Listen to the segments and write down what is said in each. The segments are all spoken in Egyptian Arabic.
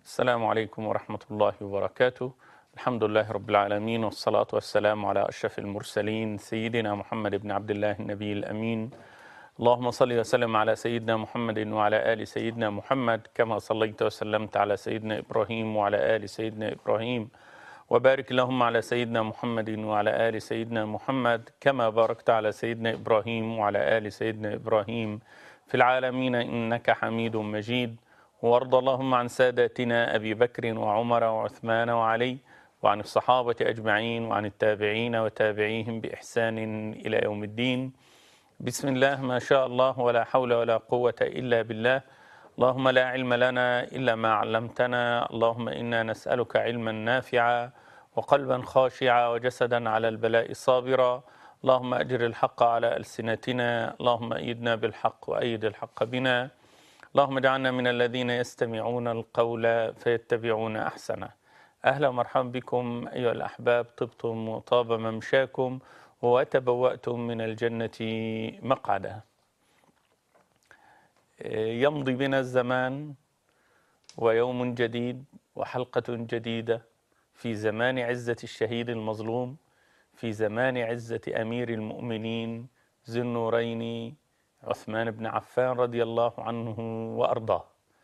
السلام عليكم ورحمة الله وبركاته الحمد لله رب العالمين والصلاة والسلام على أشرف المرسلين سيدنا محمد بن عبد الله النبي الأمين اللهم صل وسلم على سيدنا محمد وعلى آل سيدنا محمد كما صليت وسلمت على سيدنا إبراهيم وعلى آل سيدنا إبراهيم وبارك اللهم على سيدنا محمد وعلى آل سيدنا محمد كما باركت على سيدنا إبراهيم وعلى آل سيدنا إبراهيم في العالمين إنك حميد مجيد وارض اللهم عن ساداتنا أبي بكر وعمر وعثمان وعلي وعن الصحابة أجمعين وعن التابعين وتابعيهم بإحسان إلى يوم الدين بسم الله ما شاء الله ولا حول ولا قوة إلا بالله اللهم لا علم لنا إلا ما علمتنا اللهم إنا نسألك علما نافعا وقلبا خاشعا وجسدا على البلاء صابرا اللهم أجر الحق على ألسنتنا اللهم أيدنا بالحق وأيد الحق بنا اللهم اجعلنا من الذين يستمعون القول فيتبعون أحسنه أهلا ومرحبا بكم أيها الأحباب طبتم وطاب ممشاكم وتبوأتم من الجنة مقعدا يمضي بنا الزمان ويوم جديد وحلقة جديدة في زمان عزة الشهيد المظلوم في زمان عزة أمير المؤمنين ذي النورين عثمان بن عفان رضي الله عنه وأرضاه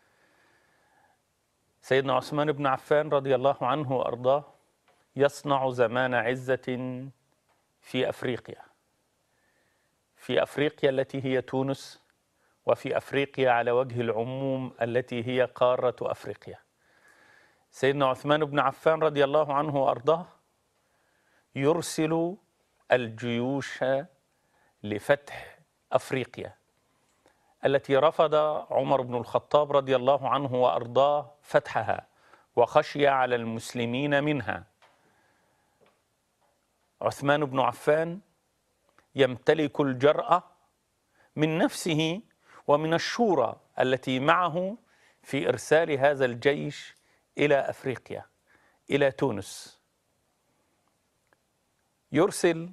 سيدنا عثمان بن عفان رضي الله عنه وأرضاه يصنع زمان عزة في أفريقيا في أفريقيا التي هي تونس وفي أفريقيا على وجه العموم التي هي قارة أفريقيا سيدنا عثمان بن عفان رضي الله عنه وأرضاه يرسل الجيوش لفتح افريقيا التي رفض عمر بن الخطاب رضي الله عنه وارضاه فتحها وخشي على المسلمين منها عثمان بن عفان يمتلك الجراه من نفسه ومن الشورى التي معه في ارسال هذا الجيش الى افريقيا الى تونس يرسل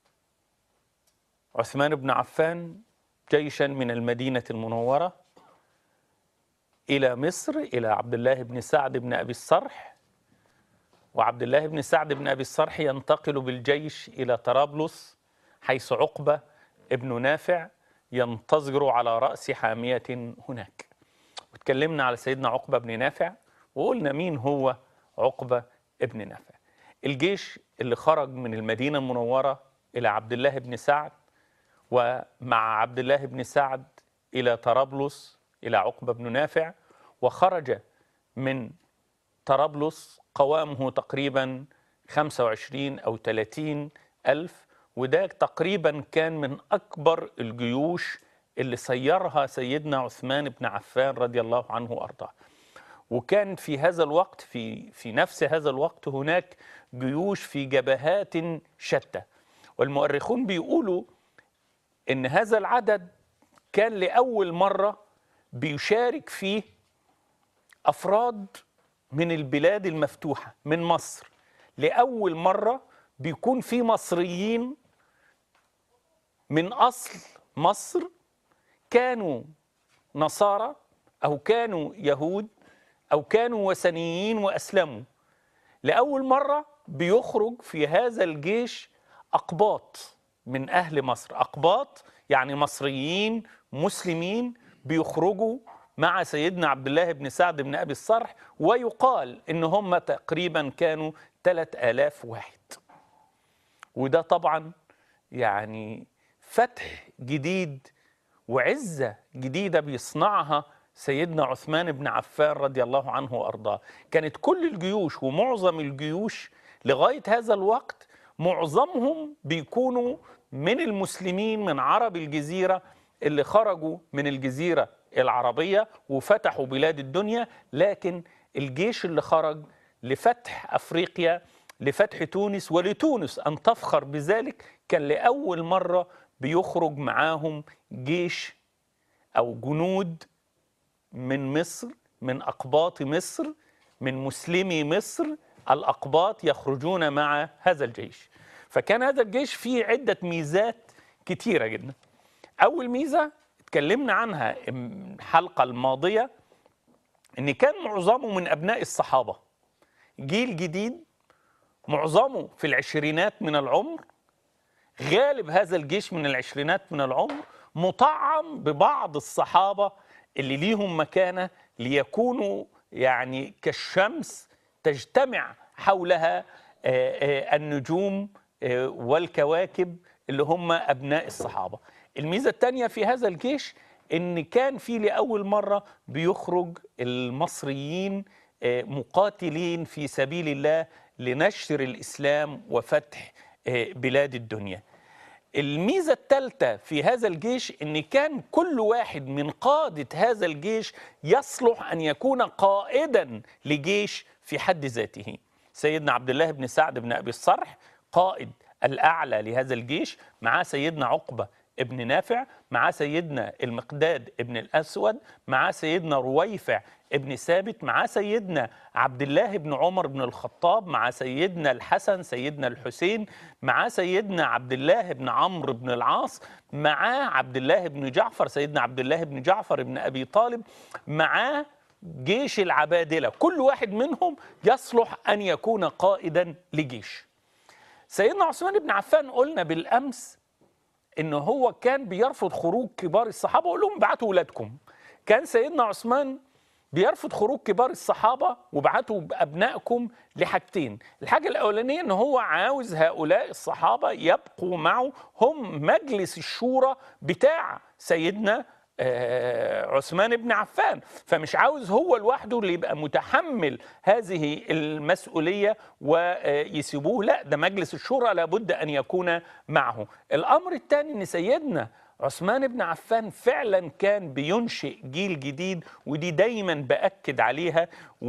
عثمان بن عفان جيشا من المدينة المنورة إلى مصر إلى عبد الله بن سعد بن أبي الصرح وعبد الله بن سعد بن أبي الصرح ينتقل بالجيش إلى طرابلس حيث عقبة ابن نافع ينتظر على رأس حامية هناك وتكلمنا على سيدنا عقبة بن نافع وقلنا مين هو عقبة ابن نافع الجيش اللي خرج من المدينة المنورة إلى عبد الله بن سعد ومع عبد الله بن سعد إلى طرابلس إلى عقبة بن نافع وخرج من طرابلس قوامه تقريبا 25 أو 30 ألف وده تقريبا كان من أكبر الجيوش اللي سيرها سيدنا عثمان بن عفان رضي الله عنه وأرضاه وكان في هذا الوقت في في نفس هذا الوقت هناك جيوش في جبهات شتى والمؤرخون بيقولوا ان هذا العدد كان لاول مره بيشارك فيه افراد من البلاد المفتوحه من مصر لاول مره بيكون في مصريين من اصل مصر كانوا نصارى او كانوا يهود او كانوا وثنيين واسلموا لاول مره بيخرج في هذا الجيش اقباط من أهل مصر أقباط يعني مصريين مسلمين بيخرجوا مع سيدنا عبد الله بن سعد بن أبي الصرح ويقال إن هم تقريبا كانوا 3000 واحد وده طبعا يعني فتح جديد وعزة جديدة بيصنعها سيدنا عثمان بن عفان رضي الله عنه وأرضاه كانت كل الجيوش ومعظم الجيوش لغاية هذا الوقت معظمهم بيكونوا من المسلمين من عرب الجزيرة اللي خرجوا من الجزيرة العربية وفتحوا بلاد الدنيا لكن الجيش اللي خرج لفتح أفريقيا لفتح تونس ولتونس أن تفخر بذلك كان لأول مرة بيخرج معاهم جيش أو جنود من مصر من أقباط مصر من مسلمي مصر الأقباط يخرجون مع هذا الجيش فكان هذا الجيش فيه عدة ميزات كتيرة جدا أول ميزة اتكلمنا عنها الحلقة الماضية ان كان معظمه من ابناء الصحابه جيل جديد معظمه في العشرينات من العمر غالب هذا الجيش من العشرينات من العمر مطعم ببعض الصحابه اللي ليهم مكانه ليكونوا يعني كالشمس تجتمع حولها آه، آه، النجوم آه، والكواكب اللي هم ابناء الصحابه. الميزه الثانيه في هذا الجيش ان كان في لاول مره بيخرج المصريين آه، مقاتلين في سبيل الله لنشر الاسلام وفتح آه، بلاد الدنيا. الميزة الثالثة في هذا الجيش إن كان كل واحد من قادة هذا الجيش يصلح أن يكون قائدا لجيش في حد ذاته سيدنا عبد الله بن سعد بن أبي الصرح قائد الأعلى لهذا الجيش معاه سيدنا عقبة ابن نافع معاه سيدنا المقداد ابن الأسود معاه سيدنا رويفع ابن ثابت معاه سيدنا عبد الله بن عمر بن الخطاب مع سيدنا الحسن سيدنا الحسين معاه سيدنا عبد الله بن عمرو بن العاص معاه عبد الله بن جعفر سيدنا عبد الله بن جعفر بن أبي طالب معاه جيش العبادلة كل واحد منهم يصلح أن يكون قائدا لجيش سيدنا عثمان بن عفان قلنا بالأمس ان هو كان بيرفض خروج كبار الصحابه ويقول لهم ابعتوا ولادكم كان سيدنا عثمان بيرفض خروج كبار الصحابه وابعتوا ابنائكم لحاجتين الحاجه الاولانيه ان هو عاوز هؤلاء الصحابه يبقوا معه هم مجلس الشورى بتاع سيدنا آه، عثمان بن عفان فمش عاوز هو لوحده اللي يبقى متحمل هذه المسؤولية ويسيبوه لا ده مجلس الشورى لابد أن يكون معه الأمر الثاني أن سيدنا عثمان بن عفان فعلا كان بينشئ جيل جديد ودي دايما بأكد عليها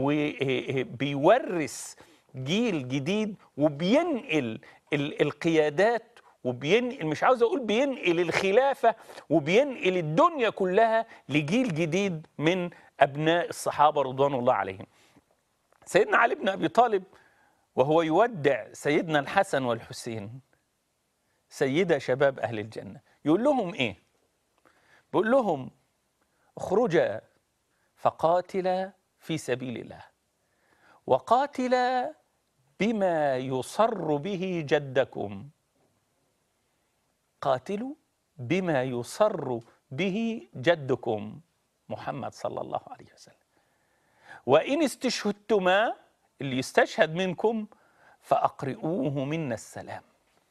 وبيورث جيل جديد وبينقل ال- القيادات وبينقل مش عاوز اقول بينقل الخلافه وبينقل الدنيا كلها لجيل جديد من ابناء الصحابه رضوان الله عليهم. سيدنا علي بن ابي طالب وهو يودع سيدنا الحسن والحسين سيدا شباب اهل الجنه يقول لهم ايه؟ بيقول لهم اخرجا فقاتلا في سبيل الله وقاتلا بما يصر به جدكم قاتلوا بما يصر به جدكم محمد صلى الله عليه وسلم وإن استشهدتما اللي يستشهد منكم فأقرئوه منا السلام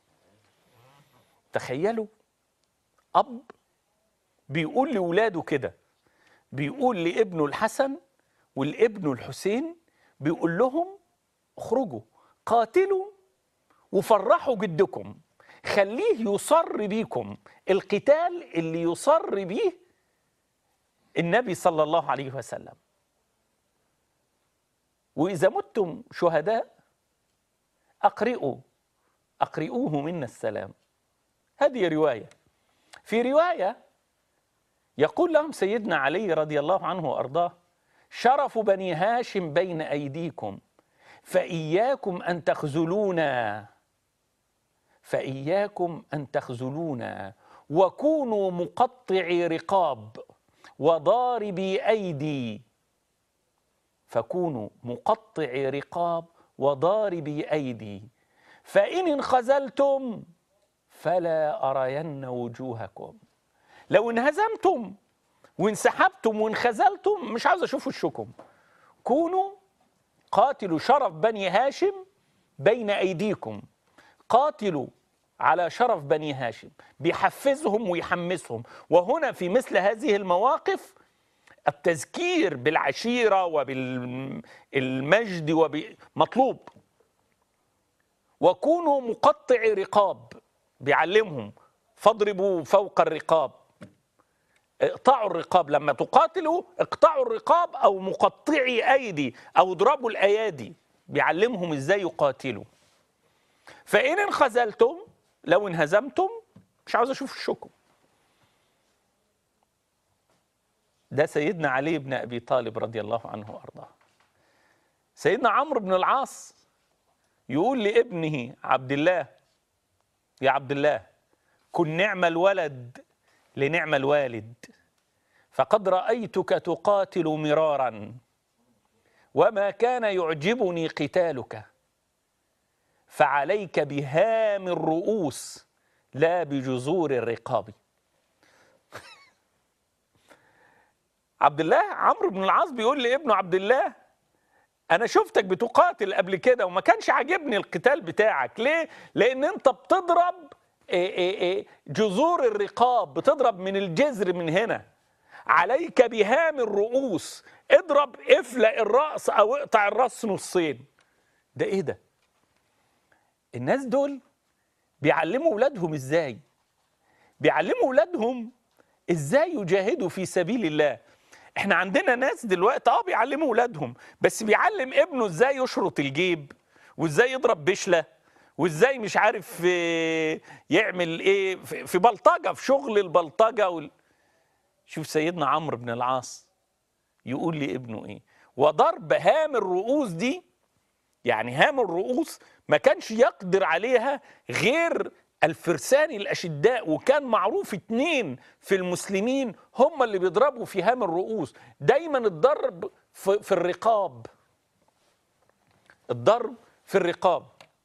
تخيلوا أب بيقول لولاده كده بيقول لابنه الحسن والابن الحسين بيقول لهم اخرجوا قاتلوا وفرحوا جدكم خليه يصر بيكم القتال اللي يصر بيه النبي صلى الله عليه وسلم وإذا متم شهداء أقرئوا أقرئوه منا السلام هذه رواية في رواية يقول لهم سيدنا علي رضي الله عنه وأرضاه شرف بني هاشم بين أيديكم فإياكم أن تخذلونا فإياكم أن تخذلونا وكونوا مقطعي رقاب وضاربي أيدي فكونوا مقطعي رقاب وضاربي أيدي فإن انخذلتم فلا أرين وجوهكم لو انهزمتم وانسحبتم وانخذلتم مش عاوز أشوف وشكم كونوا قاتلوا شرف بني هاشم بين أيديكم قاتلوا على شرف بني هاشم بيحفزهم ويحمسهم وهنا في مثل هذه المواقف التذكير بالعشيرة وبالمجد وب... مطلوب وكونوا مقطعي رقاب بيعلمهم فاضربوا فوق الرقاب اقطعوا الرقاب لما تقاتلوا اقطعوا الرقاب او مقطعي ايدي او اضربوا الايادي بيعلمهم ازاي يقاتلوا فان انخذلتم لو انهزمتم مش عاوز اشوف وشكم ده سيدنا علي بن ابي طالب رضي الله عنه وارضاه سيدنا عمرو بن العاص يقول لابنه عبد الله يا عبد الله كن نعم الولد لنعم الوالد فقد رايتك تقاتل مرارا وما كان يعجبني قتالك فعليك بهام الرؤوس لا بجذور الرقاب عبد الله عمرو بن العاص بيقول لابنه عبد الله انا شفتك بتقاتل قبل كده وما كانش عاجبني القتال بتاعك ليه لان انت بتضرب إيه إيه إيه جذور الرقاب بتضرب من الجذر من هنا عليك بهام الرؤوس اضرب افلق الراس او اقطع الراس نصين ده ايه ده الناس دول بيعلموا اولادهم ازاي بيعلموا اولادهم ازاي يجاهدوا في سبيل الله احنا عندنا ناس دلوقتي اه بيعلموا اولادهم بس بيعلم ابنه ازاي يشرط الجيب وازاي يضرب بشله وازاي مش عارف آه، يعمل ايه في في بلطجه في شغل البلطجه وال... شوف سيدنا عمرو بن العاص يقول لابنه ايه وضرب هام الرؤوس دي يعني هام الرؤوس ما كانش يقدر عليها غير الفرسان الأشداء وكان معروف اتنين في المسلمين هم اللي بيضربوا في هام الرؤوس دايما الضرب في, في الرقاب الضرب في الرقاب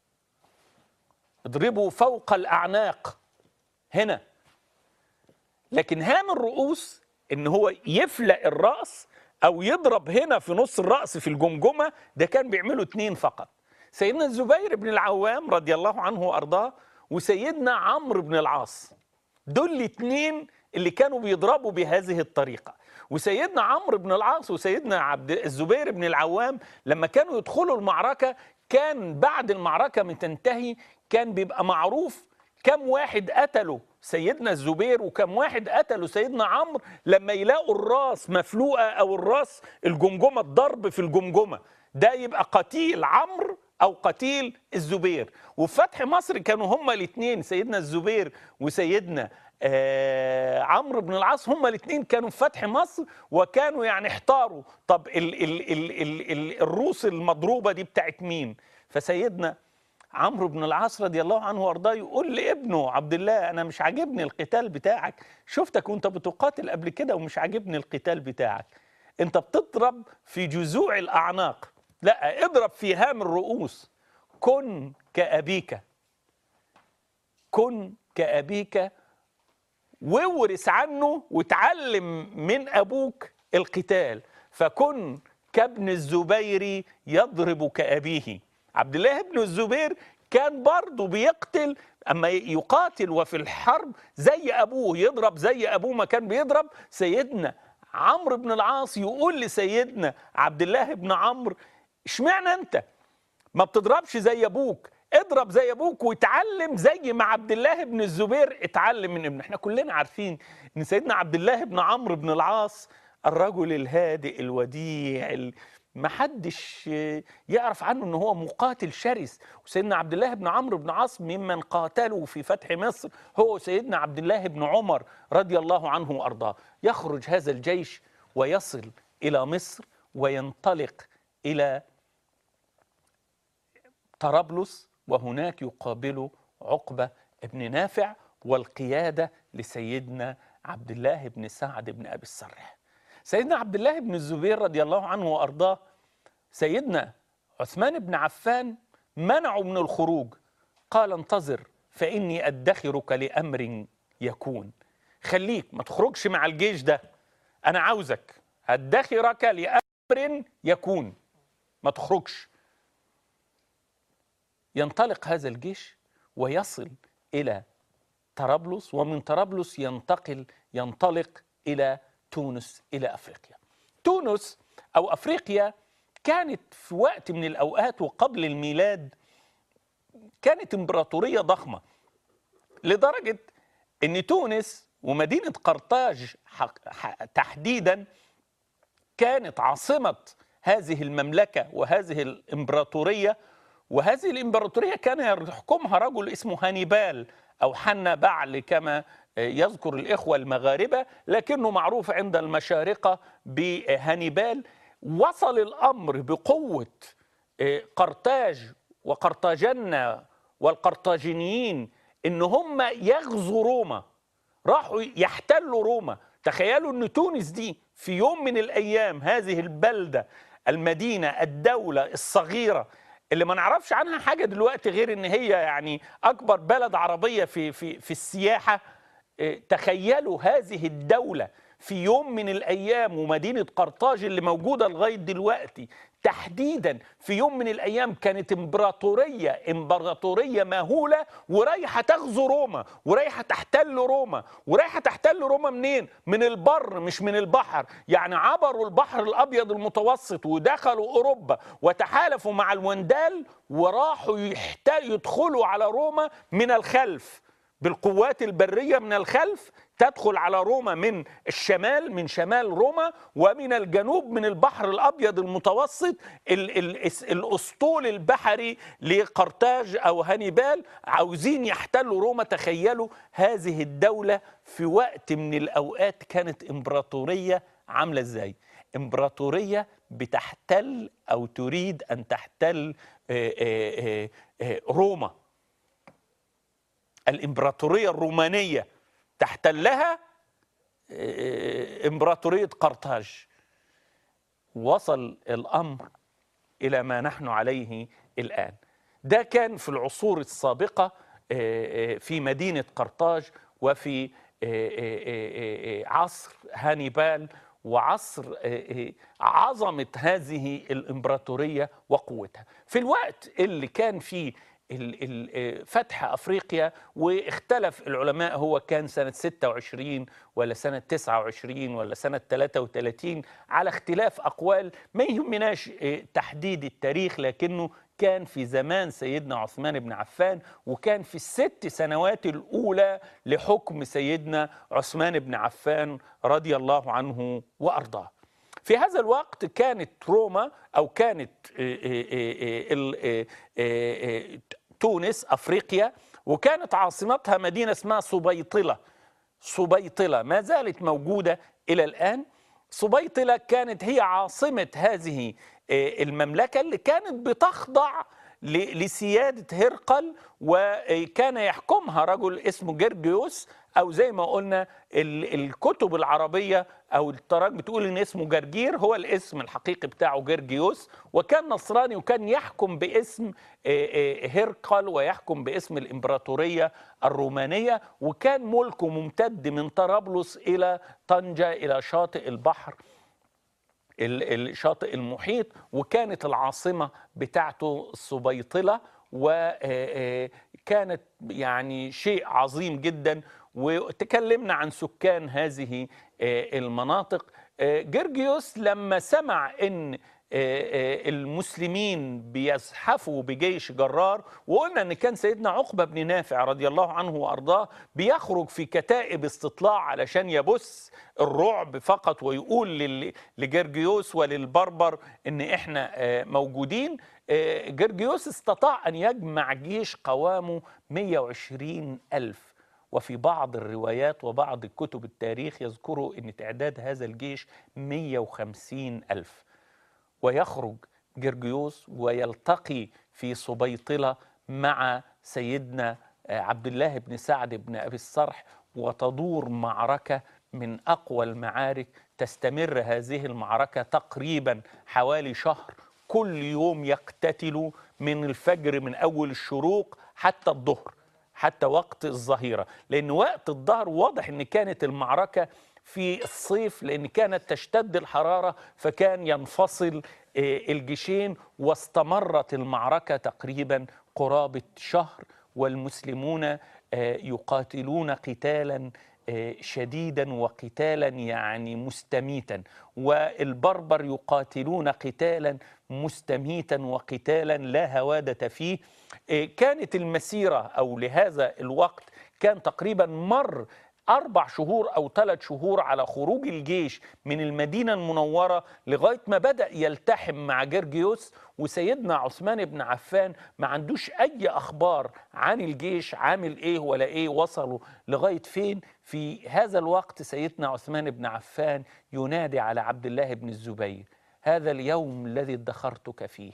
اضربوا فوق الأعناق هنا لكن هام الرؤوس ان هو يفلق الرأس او يضرب هنا في نص الرأس في الجمجمة ده كان بيعمله اتنين فقط سيدنا الزبير بن العوام رضي الله عنه وارضاه وسيدنا عمرو بن العاص دول الاثنين اللي كانوا بيضربوا بهذه الطريقة وسيدنا عمرو بن العاص وسيدنا عبد الزبير بن العوام لما كانوا يدخلوا المعركة كان بعد المعركة ما تنتهي كان بيبقى معروف كم واحد قتلوا سيدنا الزبير وكم واحد قتلوا سيدنا عمرو لما يلاقوا الراس مفلوقة أو الراس الجمجمة الضرب في الجمجمة ده يبقى قتيل عمرو او قتيل الزبير وفي فتح مصر كانوا هما الاثنين سيدنا الزبير وسيدنا آه عمرو بن العاص هما الاثنين كانوا في فتح مصر وكانوا يعني احتاروا طب ال ال ال ال ال الروس المضروبه دي بتاعت مين فسيدنا عمرو بن العاص رضي الله عنه وارضاه يقول لابنه عبد الله انا مش عاجبني القتال بتاعك شفتك وانت بتقاتل قبل كده ومش عاجبني القتال بتاعك انت بتضرب في جذوع الاعناق لا اضرب في هام الرؤوس كن كأبيك كن كأبيك وورث عنه وتعلم من أبوك القتال فكن كابن الزبير يضرب كأبيه عبد الله بن الزبير كان برضه بيقتل أما يقاتل وفي الحرب زي أبوه يضرب زي أبوه ما كان بيضرب سيدنا عمرو بن العاص يقول لسيدنا عبد الله بن عمرو اشمعنى انت ما بتضربش زي ابوك اضرب زي ابوك واتعلم زي ما عبد الله بن الزبير اتعلم من ابنه احنا كلنا عارفين ان سيدنا عبد الله بن عمرو بن العاص الرجل الهادئ الوديع ال- ما حدش يعرف عنه ان هو مقاتل شرس وسيدنا عبد الله بن عمرو بن عاص ممن قاتلوا في فتح مصر هو سيدنا عبد الله بن عمر رضي الله عنه وارضاه يخرج هذا الجيش ويصل الى مصر وينطلق الى طرابلس وهناك يقابله عقبة بن نافع والقيادة لسيدنا عبد الله بن سعد بن أبي السرح سيدنا عبد الله بن الزبير رضي الله عنه وأرضاه سيدنا عثمان بن عفان منعوا من الخروج قال انتظر فإني أدخرك لأمر يكون خليك ما تخرجش مع الجيش ده أنا عاوزك أدخرك لأمر يكون ما تخرجش ينطلق هذا الجيش ويصل الى طرابلس ومن طرابلس ينتقل ينطلق الى تونس الى افريقيا. تونس او افريقيا كانت في وقت من الاوقات وقبل الميلاد كانت امبراطوريه ضخمه لدرجه ان تونس ومدينه قرطاج حق- ح- تحديدا كانت عاصمه هذه المملكه وهذه الامبراطوريه وهذه الامبراطوريه كان يحكمها رجل اسمه هانيبال او حنا بعل كما يذكر الاخوه المغاربه لكنه معروف عند المشارقه بهانيبال وصل الامر بقوه قرطاج وقرطاجنة والقرطاجينيين ان هم يغزوا روما راحوا يحتلوا روما تخيلوا ان تونس دي في يوم من الايام هذه البلده المدينة الدولة الصغيرة اللي ما نعرفش عنها حاجة دلوقتي غير ان هي يعني اكبر بلد عربية في في في السياحة إيه، تخيلوا هذه الدولة في يوم من الايام ومدينة قرطاج اللي موجودة لغاية دلوقتي تحديدا في يوم من الايام كانت امبراطوريه امبراطوريه مهوله ورايحه تغزو روما ورايحه تحتل روما ورايحه تحتل روما منين من البر مش من البحر يعني عبروا البحر الابيض المتوسط ودخلوا اوروبا وتحالفوا مع الوندال وراحوا يحت- يدخلوا على روما من الخلف بالقوات البريه من الخلف تدخل على روما من الشمال من شمال روما ومن الجنوب من البحر الابيض المتوسط ال ال الاسطول البحري لقرطاج او هانيبال عاوزين يحتلوا روما تخيلوا هذه الدوله في وقت من الاوقات كانت امبراطوريه عامله ازاي امبراطوريه بتحتل او تريد ان تحتل آه، آه، آه، آه، روما الامبراطوريه الرومانيه تحتلها آه، امبراطوريه قرطاج وصل الامر الى ما نحن عليه الان ده كان في العصور السابقه آه، آه، في مدينه قرطاج وفي آه، آه، آه، آه، عصر هانيبال وعصر آه، آه، عظمه هذه الامبراطوريه وقوتها في الوقت اللي كان فيه ال- ال- آه، فتح افريقيا واختلف العلماء هو كان سنه 26 ولا سنه 29 ولا سنه 33 على اختلاف اقوال ما يهمناش آه، تحديد التاريخ لكنه كان في زمان سيدنا عثمان بن عفان وكان في الست سنوات الاولى لحكم سيدنا عثمان بن عفان رضي الله عنه وارضاه في هذا الوقت كانت روما او كانت آه، آه، آه، ال- آه، آه، آه، تونس افريقيا وكانت عاصمتها مدينه اسمها سبيطله سبيطله ما زالت موجوده الى الان سبيطله كانت هي عاصمه هذه آه، المملكه اللي كانت بتخضع ل- لسياده هرقل وكان يحكمها رجل اسمه جرجيوس او زي ما قلنا ال- الكتب العربيه او التراجم بتقول ان اسمه جرجير هو الاسم الحقيقي بتاعه جرجيوس وكان نصراني وكان يحكم باسم آه، آه، هرقل ويحكم باسم الامبراطوريه الرومانيه وكان ملكه ممتد من طرابلس الى طنجه الى شاطئ البحر ال- الشاطئ المحيط وكانت العاصمة بتاعته السبيطلة وكانت يعني شيء عظيم جدا وتكلمنا عن سكان هذه آه، المناطق آه، جرجيوس لما سمع ان آه، آه، المسلمين بيزحفوا بجيش جرار وقلنا ان كان سيدنا عقبه بن نافع رضي الله عنه وارضاه بيخرج في كتائب استطلاع علشان يبث الرعب فقط ويقول لل- لجرجيوس وللبربر ان احنا آه، موجودين آه، جرجيوس استطاع ان يجمع جيش قوامه 120 الف وفي بعض الروايات وبعض كتب التاريخ يذكروا ان تعداد هذا الجيش 150 الف ويخرج جرجيوس ويلتقي في سبيطلة مع سيدنا آه، عبد الله بن سعد بن أبي الصرح وتدور معركة من أقوى المعارك تستمر هذه المعركة تقريبا حوالي شهر كل يوم يقتتلوا من الفجر من أول الشروق حتى الظهر حتى وقت الظهيرة لأن وقت الظهر واضح أن كانت المعركة في الصيف لأن كانت تشتد الحرارة فكان ينفصل آه، الجيشين واستمرت المعركة تقريبا قرابة شهر والمسلمون آه، يقاتلون قتالا آه، شديدا وقتالا يعني مستميتا والبربر يقاتلون قتالا مستميتا وقتالا لا هوادة فيه آه، كانت المسيرة أو لهذا الوقت كان تقريبا مر أربع شهور أو ثلاث شهور على خروج الجيش من المدينة المنورة لغاية ما بدأ يلتحم مع جرجيوس وسيدنا عثمان بن عفان ما عندوش أي أخبار عن الجيش عامل إيه ولا إيه وصلوا لغاية فين في هذا الوقت سيدنا عثمان بن عفان ينادي على عبد الله بن الزبير هذا اليوم الذي ادخرتك فيه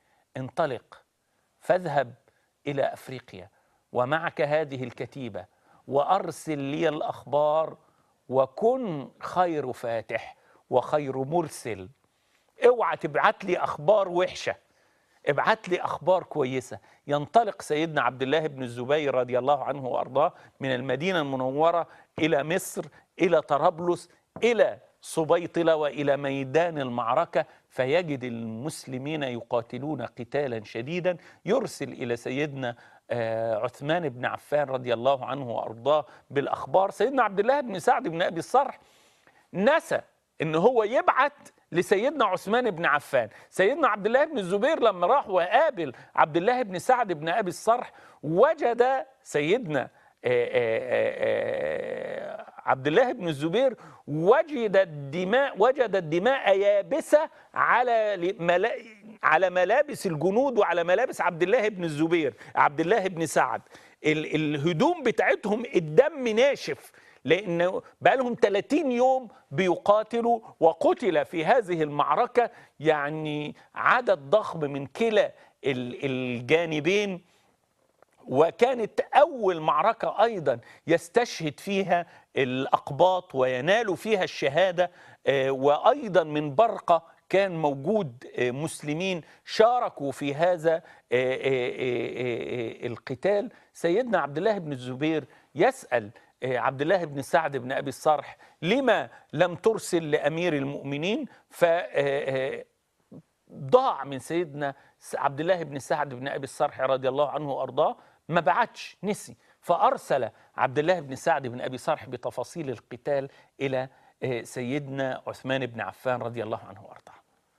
انطلق فاذهب إلى أفريقيا ومعك هذه الكتيبة وأرسل لي الأخبار وكن خير فاتح وخير مرسل اوعى تبعت لي اخبار وحشه ابعت لي اخبار كويسه ينطلق سيدنا عبد الله بن الزبير رضي الله عنه وارضاه من المدينه المنوره الى مصر الى طرابلس الى سبيطله والى ميدان المعركه فيجد المسلمين يقاتلون قتالا شديدا يرسل الى سيدنا آه، عثمان بن عفان رضي الله عنه وارضاه بالاخبار سيدنا عبد الله بن سعد بن ابي الصرح نسى ان هو يبعت لسيدنا عثمان بن عفان سيدنا عبد الله بن الزبير لما راح وقابل عبد الله بن سعد بن ابي الصرح وجد سيدنا آه، آه، آه، عبد الله بن الزبير وجد الدماء وجد الدماء يابسه على ملا على ملابس الجنود وعلى ملابس عبد الله بن الزبير عبد الله بن سعد ال- الهدوم بتاعتهم الدم ناشف لأن بقالهم 30 يوم بيقاتلوا وقتل في هذه المعركة يعني عدد ضخم من كلا ال- الجانبين وكانت أول معركة أيضا يستشهد فيها الأقباط وينال فيها الشهادة آه، وأيضا من برقة كان موجود آه، مسلمين شاركوا في هذا آه، آه، آه، آه، القتال سيدنا عبد الله بن الزبير يسأل آه، عبد الله بن سعد بن أبي الصرح لما لم ترسل لأمير المؤمنين ف آه، ضاع من سيدنا عبد الله بن سعد بن ابي الصرح رضي الله عنه وارضاه ما بعتش نسي فارسل عبد الله بن سعد بن ابي صرح بتفاصيل القتال الى آه، سيدنا عثمان بن عفان رضي الله عنه وارضاه.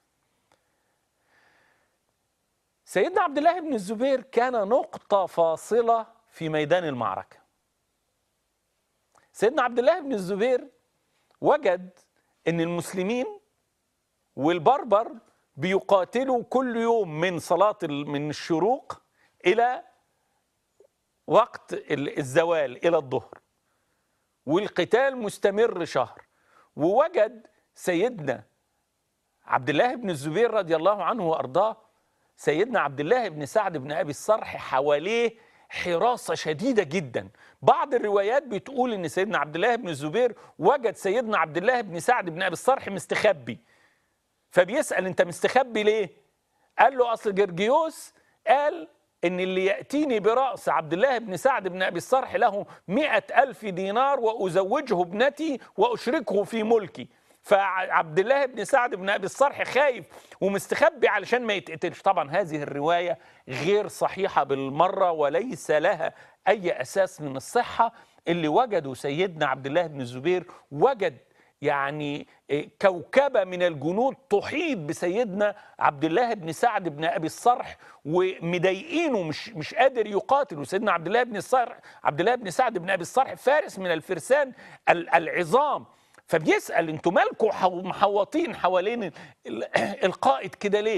سيدنا عبد الله بن الزبير كان نقطة فاصلة في ميدان المعركة. سيدنا عبد الله بن الزبير وجد ان المسلمين والبربر بيقاتلوا كل يوم من صلاة ال- من الشروق إلى وقت ال- الزوال إلى الظهر والقتال مستمر شهر ووجد سيدنا عبد الله بن الزبير رضي الله عنه وأرضاه سيدنا عبد الله بن سعد بن أبي الصرح حواليه حراسة شديدة جدا بعض الروايات بتقول ان سيدنا عبد الله بن الزبير وجد سيدنا عبد الله بن سعد بن ابي الصرح مستخبي فبيسأل انت مستخبي ليه قال له اصل جرجيوس قال ان اللي يأتيني برأس عبد الله بن سعد بن أبي الصرح له مئة ألف دينار وأزوجه ابنتي وأشركه في ملكي فعبد الله بن سعد بن أبي الصرح خايف ومستخبي علشان ما يتقتلش طبعا هذه الرواية غير صحيحة بالمرة وليس لها أي أساس من الصحة اللي وجده سيدنا عبد الله بن الزبير وجد يعني كوكبة من الجنود تحيط بسيدنا عبد الله بن سعد بن أبي الصرح ومضايقينه مش مش قادر يقاتل وسيدنا عبد الله بن الصرح عبد الله بن سعد بن أبي الصرح فارس من الفرسان ال- العظام فبيسأل انتوا مالكم حو- محوطين حوالين ال- ال- القائد كده ليه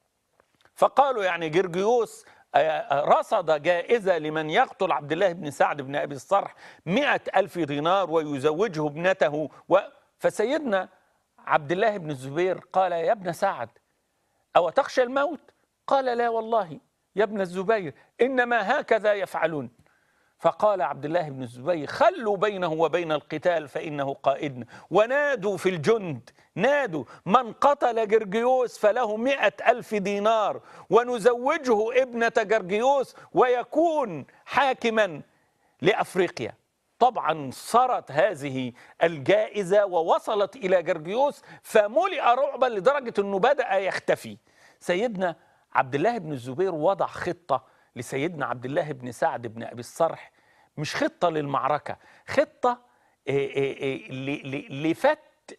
فقالوا يعني جرجيوس آه، رصد جائزة لمن يقتل عبد الله بن سعد بن أبي الصرح مئة ألف دينار ويزوجه ابنته و... فسيدنا عبد الله بن الزبير قال يا ابن سعد أو تخشى الموت قال لا والله يا ابن الزبير إنما هكذا يفعلون فقال عبد الله بن الزبير خلوا بينه وبين القتال فإنه قائدنا ونادوا في الجند نادوا من قتل جرجيوس فله مئة ألف دينار ونزوجه ابنة جرجيوس ويكون حاكما لأفريقيا طبعا صارت هذه الجائزة ووصلت إلى جرجيوس فملئ رعبا لدرجة أنه بدأ يختفي سيدنا عبد الله بن الزبير وضع خطة لسيدنا عبد الله بن سعد بن أبي الصرح مش خطة للمعركة خطة إيه إيه إيه ل- ل- لفت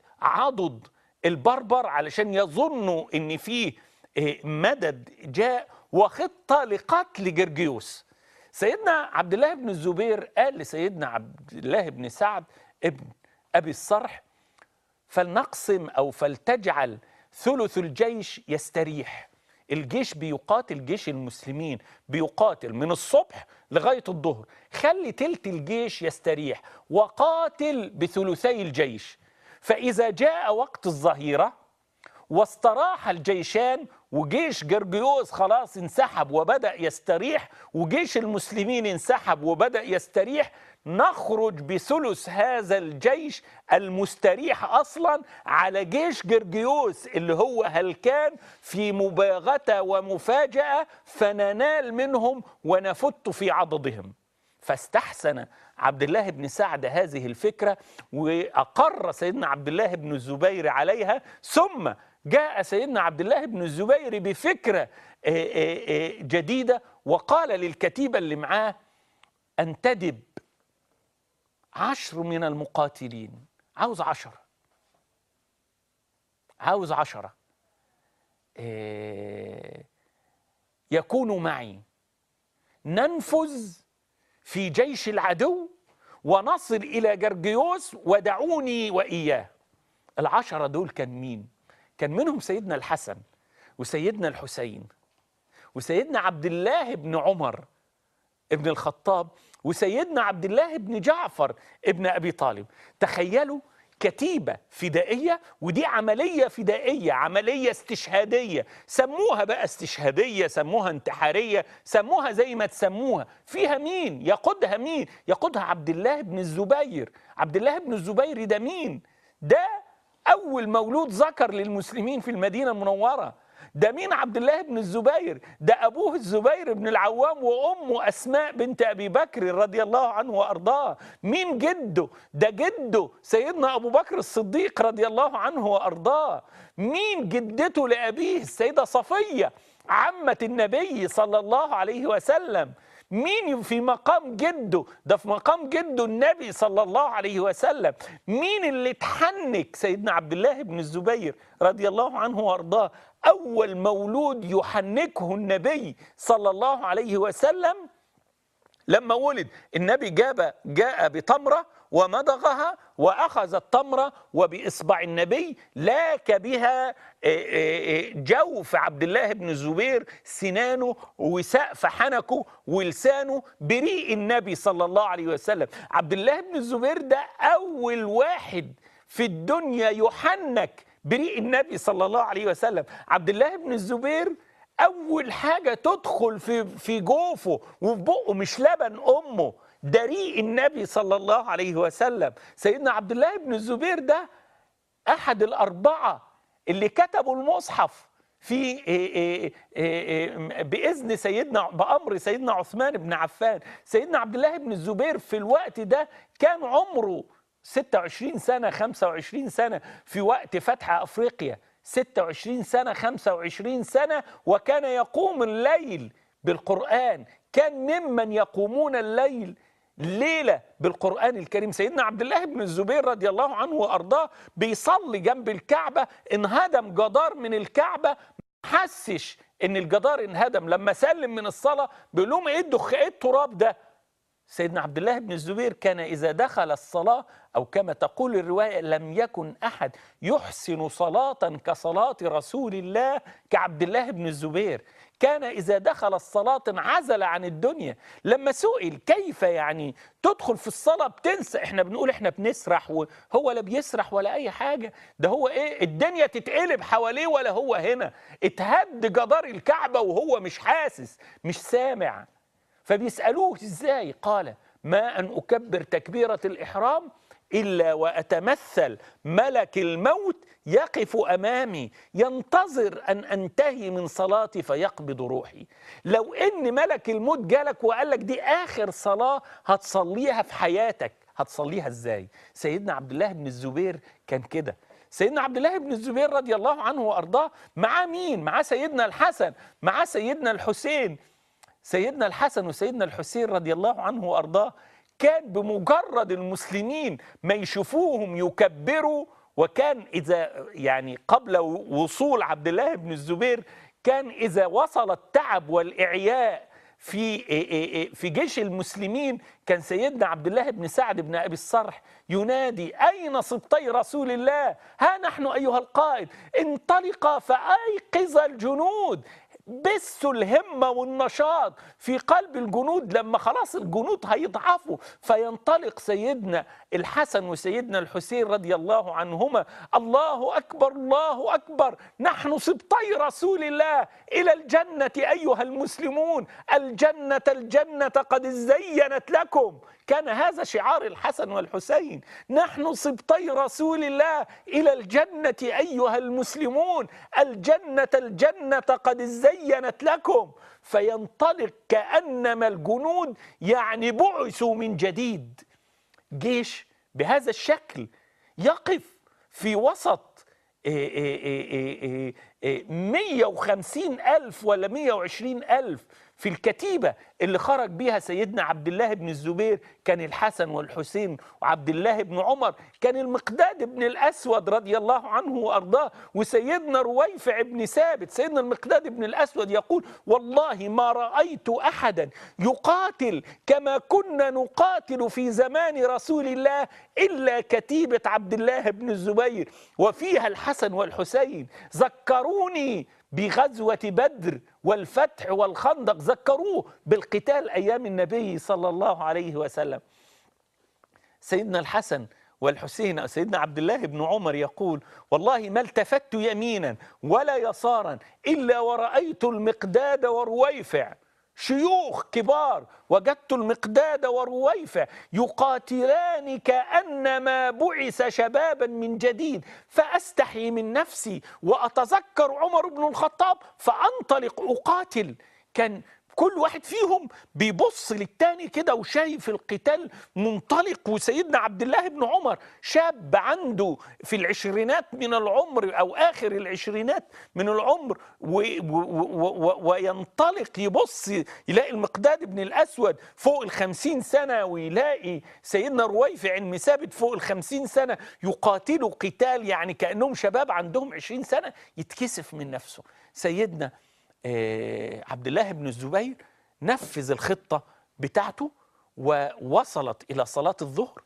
عضد البربر علشان يظنوا ان فيه إيه، مدد جاء وخطة لقتل جرجيوس سيدنا عبد الله بن الزبير قال لسيدنا عبد الله بن سعد ابن أبي الصرح فلنقسم أو فلتجعل ثلث الجيش يستريح الجيش بيقاتل جيش المسلمين بيقاتل من الصبح لغاية الظهر خلي تلت الجيش يستريح وقاتل بثلثي الجيش فإذا جاء وقت الظهيرة واستراح الجيشان وجيش جرجيوس خلاص انسحب وبدأ يستريح وجيش المسلمين انسحب وبدأ يستريح نخرج بثلث هذا الجيش المستريح اصلا على جيش جرجيوس اللي هو هلكان في مباغته ومفاجاه فننال منهم ونفت في عضدهم فاستحسن عبد الله بن سعد هذه الفكره واقر سيدنا عبد الله بن الزبير عليها ثم جاء سيدنا عبد الله بن الزبير بفكره جديده وقال للكتيبه اللي معاه انتدب عشر من المقاتلين عاوز عشرة عاوز عشرة إيه يكونوا معي ننفذ في جيش العدو ونصل إلى جرجيوس ودعوني وإياه العشرة دول كان مين؟ كان منهم سيدنا الحسن وسيدنا الحسين وسيدنا عبد الله بن عمر ابن الخطاب وسيدنا عبد الله بن جعفر ابن ابي طالب تخيلوا كتيبه فدائيه ودي عمليه فدائيه عمليه استشهاديه سموها بقى استشهاديه سموها انتحاريه سموها زي ما تسموها فيها مين يقودها مين يقودها عبد الله بن الزبير عبد الله بن الزبير ده مين ده اول مولود ذكر للمسلمين في المدينه المنوره ده مين عبد الله بن الزبير ده أبوه الزبير بن العوام وأمه أسماء بنت أبي بكر رضي الله عنه وأرضاه مين جده ده جده سيدنا أبو بكر الصديق رضي الله عنه وأرضاه مين جدته لأبيه السيدة صفية عمة النبي صلى الله عليه وسلم مين في مقام جده ده في مقام جده النبي صلى الله عليه وسلم مين اللي اتحنك سيدنا عبد الله بن الزبير رضي الله عنه وارضاه اول مولود يحنكه النبي صلى الله عليه وسلم لما ولد النبي جاب جاء بتمره ومضغها واخذ التمره وباصبع النبي لاك بها جوف عبد الله بن الزبير سنانه وسقف حنكه ولسانه بريق النبي صلى الله عليه وسلم عبد الله بن الزبير ده اول واحد في الدنيا يحنك بريق النبي صلى الله عليه وسلم عبد الله بن الزبير اول حاجه تدخل في في جوفه وفي بقه مش لبن امه ده ريق النبي صلى الله عليه وسلم سيدنا عبد الله بن الزبير ده احد الاربعه اللي كتبوا المصحف في باذن سيدنا بامر سيدنا عثمان بن عفان سيدنا عبد الله بن الزبير في الوقت ده كان عمره 26 سنه 25 سنه في وقت فتح افريقيا 26 سنه 25 سنه وكان يقوم الليل بالقران كان ممن يقومون الليل ليلة بالقرآن الكريم سيدنا عبد الله بن الزبير رضي الله عنه وأرضاه بيصلي جنب الكعبة انهدم جدار من الكعبة ما حسش ان الجدار انهدم لما سلم من الصلاة بيقول لهم ايه الدخ ايه التراب ده سيدنا عبد الله بن الزبير كان إذا دخل الصلاة أو كما تقول الرواية لم يكن أحد يحسن صلاة كصلاة رسول الله كعبد الله بن الزبير كان إذا دخل الصلاة انعزل عن الدنيا لما سئل كيف يعني تدخل في الصلاة بتنسى احنا بنقول احنا بنسرح وهو لا بيسرح ولا أي حاجة ده هو ايه الدنيا تتقلب حواليه ولا هو هنا اتهد جدار الكعبة وهو مش حاسس مش سامع فبيسألوه ازاي قال ما أن أكبر تكبيرة الإحرام إلا وأتمثل ملك الموت يقف أمامي ينتظر أن أنتهي من صلاتي فيقبض روحي لو إن ملك الموت جالك وقال لك دي آخر صلاة هتصليها في حياتك هتصليها إزاي سيدنا عبد الله بن الزبير كان كده سيدنا عبد الله بن الزبير رضي الله عنه وأرضاه معاه مين معاه سيدنا الحسن معاه سيدنا الحسين سيدنا الحسن وسيدنا الحسين رضي الله عنه وارضاه كان بمجرد المسلمين ما يشوفوهم يكبروا وكان اذا يعني قبل وصول عبد الله بن الزبير كان اذا وصل التعب والاعياء في في جيش المسلمين كان سيدنا عبد الله بن سعد بن ابي الصرح ينادي اين سبطي رسول الله ها نحن ايها القائد انطلقا فايقظ الجنود بثوا الهمة والنشاط في قلب الجنود لما خلاص الجنود هيضعفوا فينطلق سيدنا الحسن وسيدنا الحسين رضي الله عنهما الله أكبر الله أكبر نحن سبطي رسول الله إلى الجنة أيها المسلمون الجنة الجنة قد زينت لكم كان هذا شعار الحسن والحسين نحن سبطي رسول الله إلى الجنة أيها المسلمون الجنة الجنة قد زينت لكم فينطلق كأنما الجنود يعني بعثوا من جديد جيش بهذا الشكل يقف في وسط إيه إيه إيه إيه إيه 150 ألف ولا 120 ألف في الكتيبة اللي خرج بيها سيدنا عبد الله بن الزبير كان الحسن والحسين وعبد الله بن عمر كان المقداد بن الأسود رضي الله عنه وأرضاه وسيدنا رويفع بن ثابت سيدنا المقداد بن الأسود يقول والله ما رأيت أحدا يقاتل كما كنا نقاتل في زمان رسول الله إلا كتيبة عبد الله بن الزبير وفيها الحسن والحسين ذكروني بغزوة بدر والفتح والخندق ذكروه بالقتال أيام النبي صلى الله عليه وسلم سيدنا الحسن والحسين سيدنا عبد الله بن عمر يقول والله ما التفت يمينا ولا يسارا إلا ورأيت المقداد ورويفع شيوخ كبار وجدت المقداد ورويفع يقاتلان كأنما بعث شبابا من جديد فأستحي من نفسي وأتذكر عمر بن الخطاب فأنطلق أقاتل كان كل واحد فيهم بيبص للتاني كده وشايف القتال منطلق وسيدنا عبد الله بن عمر شاب عنده في العشرينات من العمر او اخر العشرينات من العمر و و و وينطلق يبص يلاقي المقداد بن الاسود فوق الخمسين سنه ويلاقي سيدنا رويفع بن ثابت فوق الخمسين سنه يقاتلوا قتال يعني كانهم شباب عندهم عشرين سنه يتكسف من نفسه سيدنا عبد الله بن الزبير نفذ الخطة بتاعته ووصلت إلى صلاة الظهر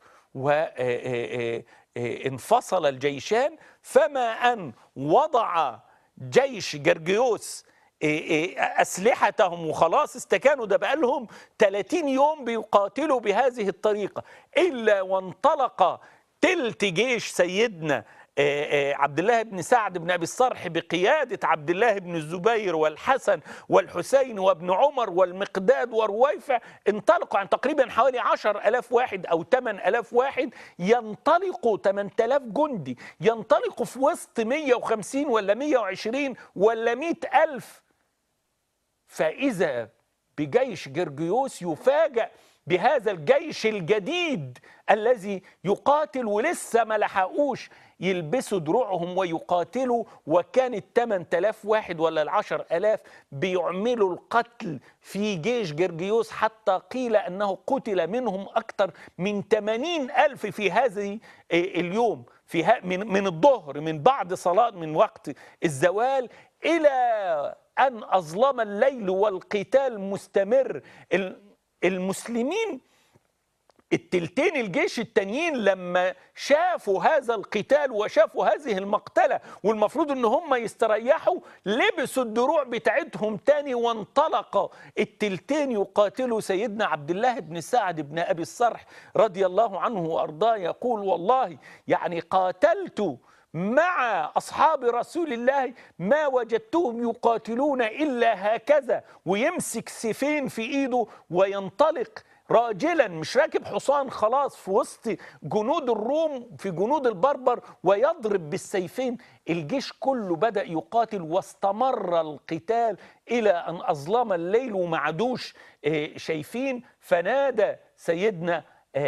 وانفصل الجيشان فما أن وضع جيش جرجيوس أسلحتهم وخلاص استكانوا ده بقالهم 30 يوم بيقاتلوا بهذه الطريقة إلا وانطلق تلت جيش سيدنا عبد الله بن سعد بن أبي الصرح بقيادة عبد الله بن الزبير والحسن والحسين وابن عمر والمقداد ورويفع انطلقوا عن تقريبا حوالي عشر ألاف واحد أو تمن ألاف واحد ينطلقوا 8000 جندي ينطلقوا في وسط 150 ولا 120 ولا 100 ألف فإذا بجيش جرجيوس يفاجأ بهذا الجيش الجديد الذي يقاتل ولسه ما لحقوش يلبسوا دروعهم ويقاتلوا وكان الثمان تلاف واحد ولا العشر ألاف بيعملوا القتل في جيش جرجيوس حتى قيل أنه قتل منهم أكثر من 80 ألف في هذه اليوم في من, من الظهر من بعد صلاة من وقت الزوال إلى أن أظلم الليل والقتال مستمر المسلمين التلتين الجيش التانيين لما شافوا هذا القتال وشافوا هذه المقتلة والمفروض ان هم يستريحوا لبسوا الدروع بتاعتهم تاني وانطلق التلتين يقاتلوا سيدنا عبد الله بن سعد بن ابي الصرح رضي الله عنه وارضاه يقول والله يعني قاتلت مع أصحاب رسول الله ما وجدتهم يقاتلون إلا هكذا ويمسك سيفين في إيده وينطلق راجلا مش راكب حصان خلاص في وسط جنود الروم في جنود البربر ويضرب بالسيفين الجيش كله بدأ يقاتل واستمر القتال إلى أن أظلم الليل وما عادوش شايفين فنادى سيدنا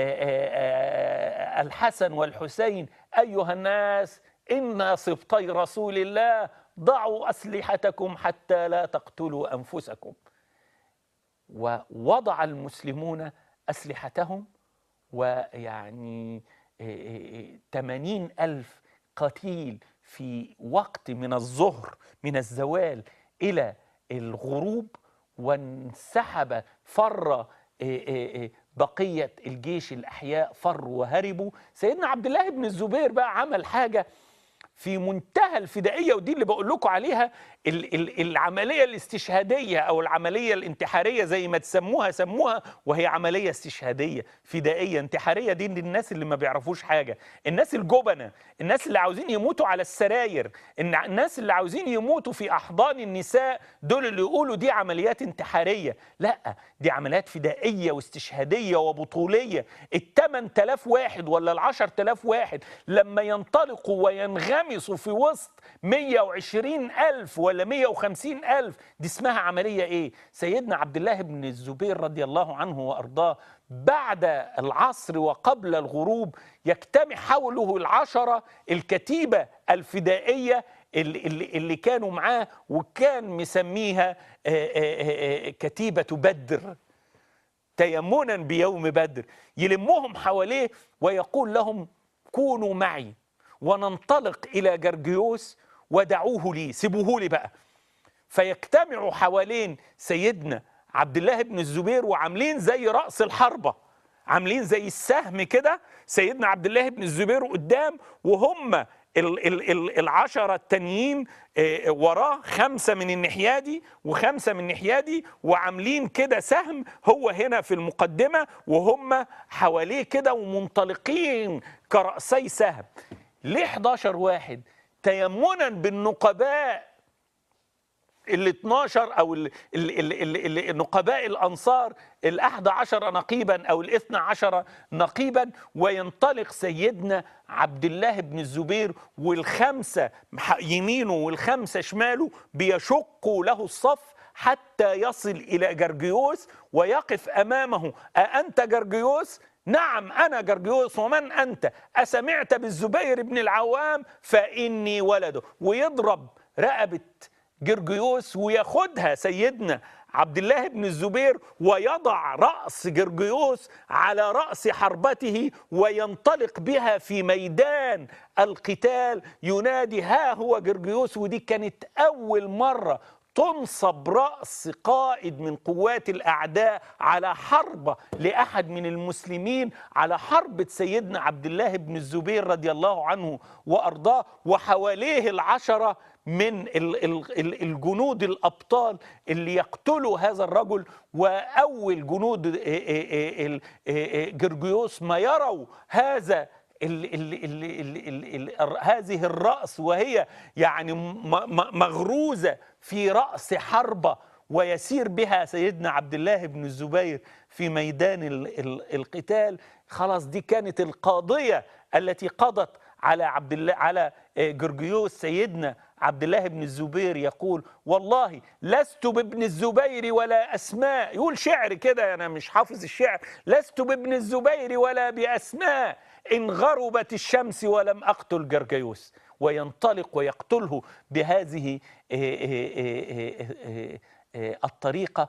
الحسن والحسين أيها الناس إنا سبطي رسول الله ضعوا أسلحتكم حتى لا تقتلوا أنفسكم ووضع المسلمون أسلحتهم ويعني تمانين ألف قتيل في وقت من الظهر من الزوال إلى الغروب وانسحب فر بقية الجيش الأحياء فروا وهربوا سيدنا عبد الله بن الزبير بقى عمل حاجة في منتهى الفدائيه ودي اللي بقول لكم عليها ال- ال- العمليه الاستشهاديه او العمليه الانتحاريه زي ما تسموها سموها وهي عمليه استشهاديه فدائيه انتحاريه دي للناس اللي ما بيعرفوش حاجه الناس الجبنه الناس اللي عاوزين يموتوا على السراير الن- الناس اللي عاوزين يموتوا في احضان النساء دول اللي يقولوا دي عمليات انتحاريه لا دي عمليات فدائيه واستشهاديه وبطوليه ال 8000 واحد ولا ال 10000 واحد لما ينطلقوا وينغمسوا في وسط 120 ألف ولا 150 ألف دي اسمها عملية إيه؟ سيدنا عبد الله بن الزبير رضي الله عنه وأرضاه بعد العصر وقبل الغروب يجتمع حوله العشرة الكتيبة الفدائية اللي, اللي, اللي كانوا معاه وكان مسميها آه، آه، آه، كتيبة بدر تيمنا بيوم بدر يلمهم حواليه ويقول لهم كونوا معي وننطلق إلى جرجيوس ودعوه لي سيبوه لي بقى فيجتمعوا حوالين سيدنا عبد الله بن الزبير وعاملين زي رأس الحربة عاملين زي السهم كده سيدنا عبد الله بن الزبير قدام وهم ال ال ال العشرة التانيين آه، وراه خمسة من الناحية دي وخمسة من الناحية دي وعاملين كده سهم هو هنا في المقدمة وهم حواليه كده ومنطلقين كرأسي سهم ليه 11 واحد تيمنا بالنقباء ال 12 او ال ال ال ال ال نقباء الانصار الاحد عشر نقيبا او الاثنى عشر نقيبا وينطلق سيدنا عبد الله بن الزبير والخمسه ح- يمينه والخمسه شماله بيشقوا له الصف حتى يصل الى جرجيوس ويقف امامه أأنت جرجيوس؟ نعم أنا جرجيوس ومن أنت؟ أسمعت بالزبير بن العوام فإني ولده ويضرب رقبة جرجيوس وياخدها سيدنا عبد الله بن الزبير ويضع رأس جرجيوس على رأس حربته وينطلق بها في ميدان القتال ينادي ها هو جرجيوس ودي كانت أول مرة تنصب رأس قائد من قوات الأعداء على حربة لأحد من المسلمين على حربة سيدنا عبد الله بن الزبير رضي الله عنه وأرضاه وحواليه العشرة من ال- ال- ال- الجنود الأبطال اللي يقتلوا هذا الرجل وأول جنود ال- ال- ال- جرجيوس ما يروا هذا ال ال ال ال ال ال هذه الرأس وهي يعني م- م- مغروزة في رأس حربة ويسير بها سيدنا عبد الله بن الزبير في ميدان ال ال القتال خلاص دي كانت القاضية التي قضت على عبد الله على آه، جرجيوس سيدنا عبد الله بن الزبير يقول والله لست بابن الزبير ولا اسماء يقول شعر كده انا مش حافظ الشعر لست بابن الزبير ولا باسماء ان غربت الشمس ولم اقتل جرجيوس وينطلق ويقتله بهذه آه، آه، آه، آه، آه، الطريقه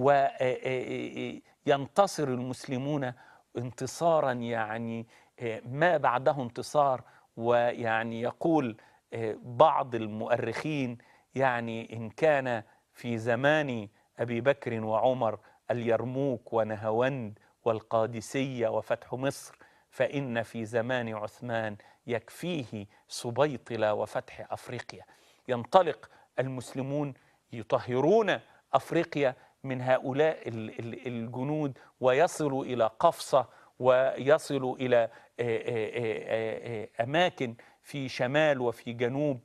وينتصر المسلمون انتصارا يعني آه، ما بعده انتصار ويعني يقول آه، بعض المؤرخين يعني ان كان في زمان ابي بكر وعمر اليرموك ونهوند والقادسيه وفتح مصر فان في زمان عثمان يكفيه سبيطله وفتح افريقيا ينطلق المسلمون يطهرون افريقيا من هؤلاء ال- ال- الجنود ويصلوا الى قفصه ويصلوا الى آه، آه، آه، آه، اماكن في شمال وفي جنوب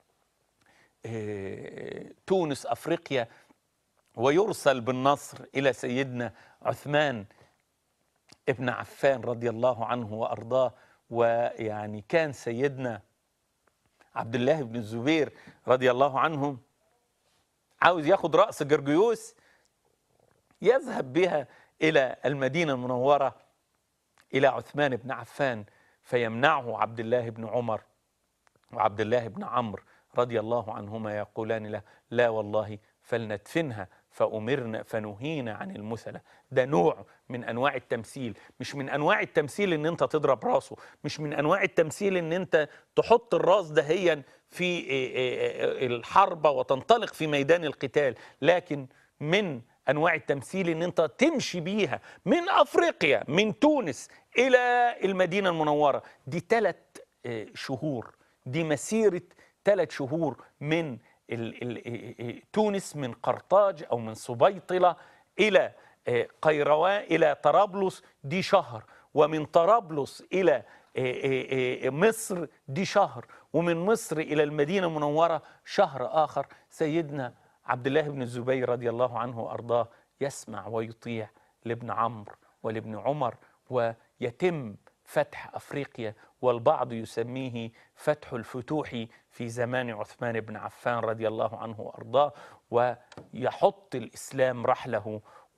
آه، تونس افريقيا ويرسل بالنصر الى سيدنا عثمان ابن عفان رضي الله عنه وارضاه ويعني كان سيدنا عبد الله بن الزبير رضي الله عنه عاوز ياخد راس جرجيوس يذهب بها الى المدينه المنوره الى عثمان بن عفان فيمنعه عبد الله بن عمر وعبد الله بن عمرو رضي الله عنهما يقولان له لا والله فلندفنها فأمرنا فنهينا عن المثلة ده نوع من أنواع التمثيل مش من أنواع التمثيل إن أنت تضرب راسه مش من أنواع التمثيل إن أنت تحط الراس دهيا في إيه إيه الحربة وتنطلق في ميدان القتال لكن من انواع التمثيل ان انت تمشي بيها من افريقيا من تونس الى المدينه المنوره دي ثلاث شهور دي مسيرة ثلاث شهور من ال ال تونس من قرطاج أو من سبيطلة إلى قيروان إلى طرابلس دي شهر ومن طرابلس إلى مصر دي شهر ومن مصر إلى المدينة المنورة شهر آخر سيدنا عبد الله بن الزبير رضي الله عنه وأرضاه يسمع ويطيع لابن عمرو ولابن عمر ويتم فتح افريقيا والبعض يسميه فتح الفتوح في زمان عثمان بن عفان رضي الله عنه وارضاه ويحط الاسلام رحله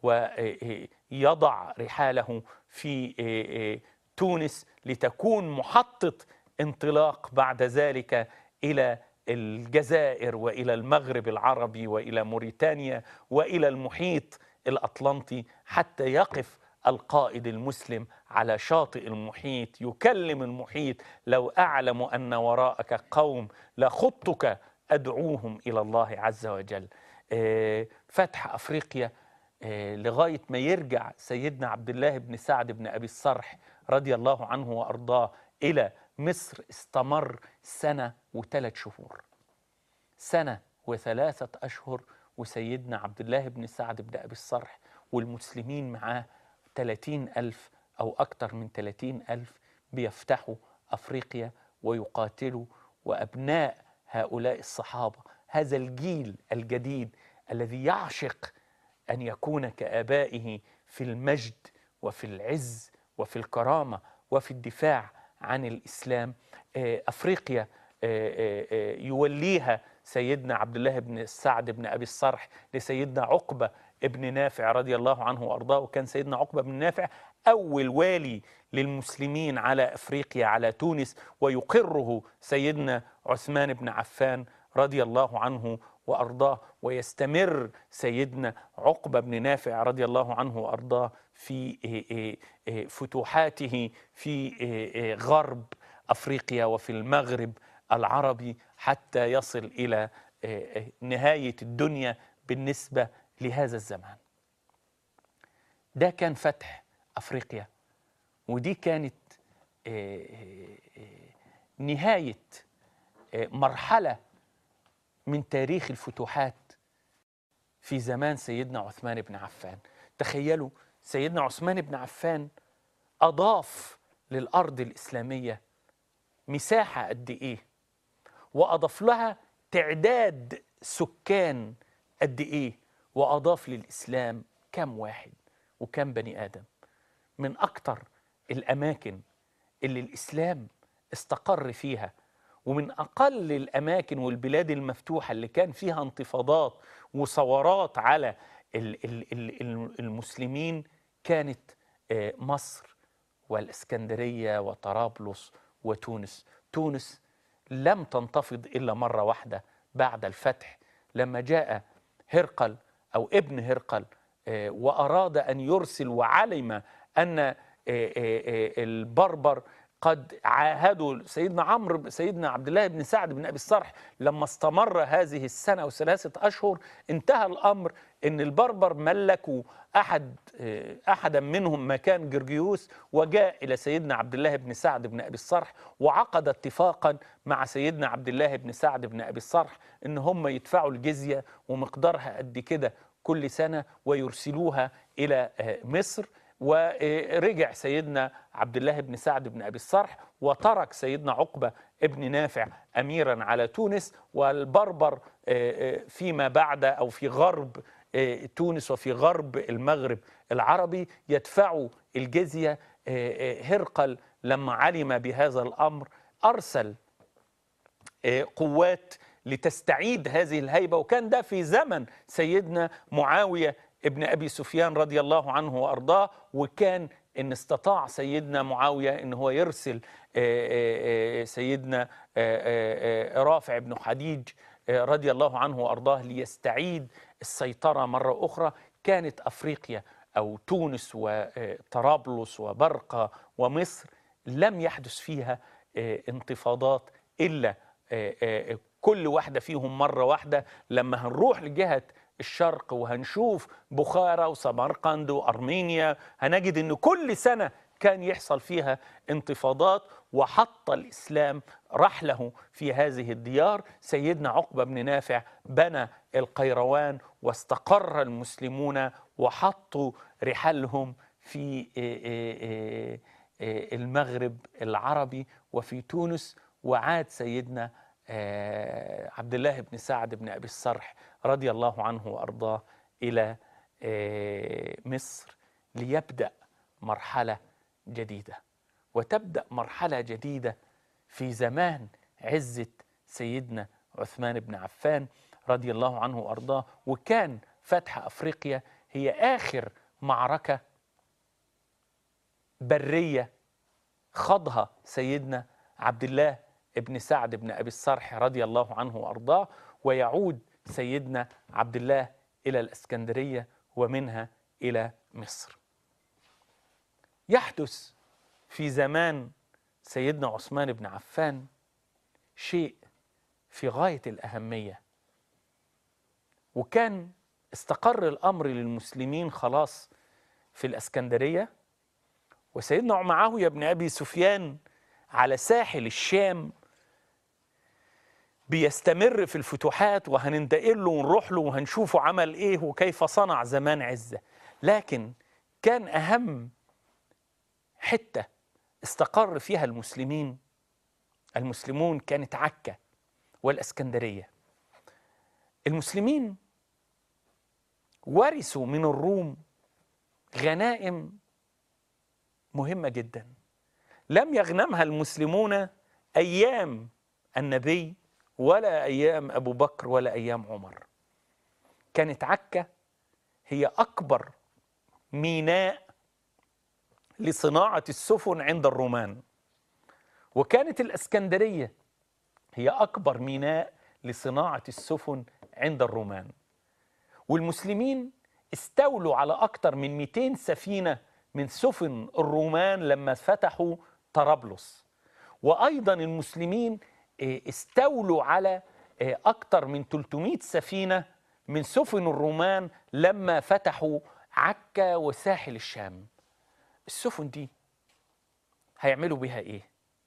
ويضع رحاله في تونس لتكون محطه انطلاق بعد ذلك الى الجزائر والى المغرب العربي والى موريتانيا والى المحيط الاطلنطي حتى يقف القائد المسلم على شاطئ المحيط يكلم المحيط لو اعلم ان وراءك قوم لخطك ادعوهم الى الله عز وجل فتح افريقيا لغايه ما يرجع سيدنا عبد الله بن سعد بن ابي الصرح رضي الله عنه وارضاه الى مصر استمر سنه وثلاث شهور سنه وثلاثه اشهر وسيدنا عبد الله بن سعد بن ابي الصرح والمسلمين معاه 30 ألف أو أكثر من 30 ألف بيفتحوا أفريقيا ويقاتلوا وأبناء هؤلاء الصحابة هذا الجيل الجديد الذي يعشق أن يكون كآبائه في المجد وفي العز وفي الكرامة وفي الدفاع عن الإسلام أفريقيا يوليها سيدنا عبد الله بن سعد بن أبي الصرح لسيدنا عقبة ابن نافع رضي الله عنه وارضاه وكان سيدنا عقبه بن نافع اول والي للمسلمين على افريقيا على تونس ويقره سيدنا عثمان بن عفان رضي الله عنه وارضاه ويستمر سيدنا عقبه بن نافع رضي الله عنه وارضاه في فتوحاته في غرب افريقيا وفي المغرب العربي حتى يصل الى نهايه الدنيا بالنسبه لهذا الزمان ده كان فتح افريقيا ودي كانت نهايه مرحله من تاريخ الفتوحات في زمان سيدنا عثمان بن عفان تخيلوا سيدنا عثمان بن عفان اضاف للارض الاسلاميه مساحه قد ايه واضاف لها تعداد سكان قد ايه وأضاف للإسلام كم واحد وكم بني آدم من أكتر الأماكن اللي الإسلام استقر فيها ومن أقل الأماكن والبلاد المفتوحة اللي كان فيها انتفاضات وثورات على المسلمين كانت مصر والإسكندرية وطرابلس وتونس تونس لم تنتفض إلا مرة واحدة بعد الفتح لما جاء هرقل أو ابن هرقل وأراد أن يرسل وعلم أن البربر قد عاهدوا سيدنا عمرو سيدنا عبد الله بن سعد بن ابي الصرح لما استمر هذه السنه وثلاثه اشهر انتهى الامر ان البربر ملكوا احد احدا منهم مكان جرجيوس وجاء الى سيدنا عبد الله بن سعد بن ابي الصرح وعقد اتفاقا مع سيدنا عبد الله بن سعد بن ابي الصرح ان هم يدفعوا الجزيه ومقدارها قد كده كل سنه ويرسلوها الى مصر ورجع سيدنا عبد الله بن سعد بن ابي الصرح وترك سيدنا عقبه ابن نافع اميرا على تونس والبربر فيما بعد او في غرب تونس وفي غرب المغرب العربي يدفعوا الجزيه هرقل لما علم بهذا الامر ارسل قوات لتستعيد هذه الهيبه وكان ده في زمن سيدنا معاويه ابن ابي سفيان رضي الله عنه وارضاه وكان ان استطاع سيدنا معاويه ان هو يرسل سيدنا رافع بن حديج رضي الله عنه وارضاه ليستعيد السيطره مره اخرى كانت افريقيا او تونس وطرابلس وبرقه ومصر لم يحدث فيها انتفاضات الا كل واحده فيهم مره واحده لما هنروح لجهه الشرق وهنشوف بخارى وسمرقند وارمينيا هنجد ان كل سنه كان يحصل فيها انتفاضات وحط الإسلام رحله في هذه الديار سيدنا عقبة بن نافع بنى القيروان واستقر المسلمون وحطوا رحالهم في المغرب العربي وفي تونس وعاد سيدنا عبد الله بن سعد بن أبي الصرح رضي الله عنه وأرضاه إلى مصر ليبدأ مرحلة جديدة وتبدأ مرحلة جديدة في زمان عزة سيدنا عثمان بن عفان رضي الله عنه وأرضاه وكان فتح أفريقيا هي آخر معركة برية خاضها سيدنا عبد الله بن سعد بن أبي الصرح رضي الله عنه وأرضاه ويعود سيدنا عبد الله إلى الإسكندرية ومنها إلى مصر يحدث في زمان سيدنا عثمان بن عفان شيء في غاية الأهمية وكان استقر الأمر للمسلمين خلاص في الأسكندرية وسيدنا معاوية بن أبي سفيان على ساحل الشام بيستمر في الفتوحات وهننتقل له ونروح له وهنشوفه عمل ايه وكيف صنع زمان عزة لكن كان أهم حتة استقر فيها المسلمين المسلمون كانت عكا والاسكندريه المسلمين ورثوا من الروم غنائم مهمه جدا لم يغنمها المسلمون ايام النبي ولا ايام ابو بكر ولا ايام عمر كانت عكا هي اكبر ميناء لصناعة السفن عند الرومان وكانت الإسكندرية هي أكبر ميناء لصناعة السفن عند الرومان والمسلمين استولوا على أكثر من 200 سفينة من سفن الرومان لما فتحوا طرابلس وأيضا المسلمين استولوا على أكثر من 300 سفينة من سفن الرومان لما فتحوا عكا وساحل الشام السفن دي هيعملوا بيها ايه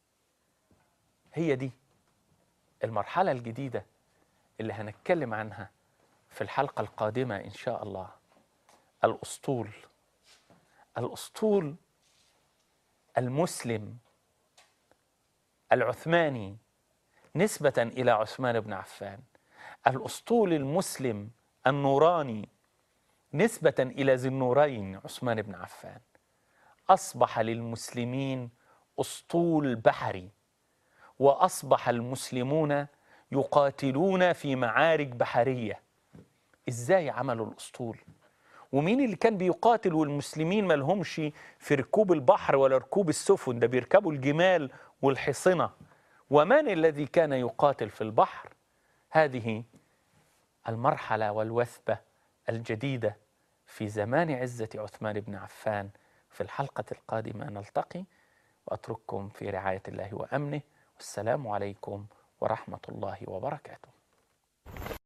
هي دي المرحله الجديده اللي هنتكلم عنها في الحلقه القادمه ان شاء الله الاسطول الاسطول المسلم العثماني نسبه الى عثمان بن عفان الاسطول المسلم النوراني نسبه الى ذي النورين عثمان بن عفان اصبح للمسلمين اسطول بحري واصبح المسلمون يقاتلون في معارك بحريه ازاي عملوا الاسطول ومين اللي كان بيقاتل والمسلمين ما لهمش في ركوب البحر ولا ركوب السفن ده بيركبوا الجمال والحصنه ومن الذي كان يقاتل في البحر هذه المرحله والوثبه الجديده في زمان عزه عثمان بن عفان في الحلقة القادمة نلتقي وأترككم في رعاية الله وأمنه والسلام عليكم ورحمة الله وبركاته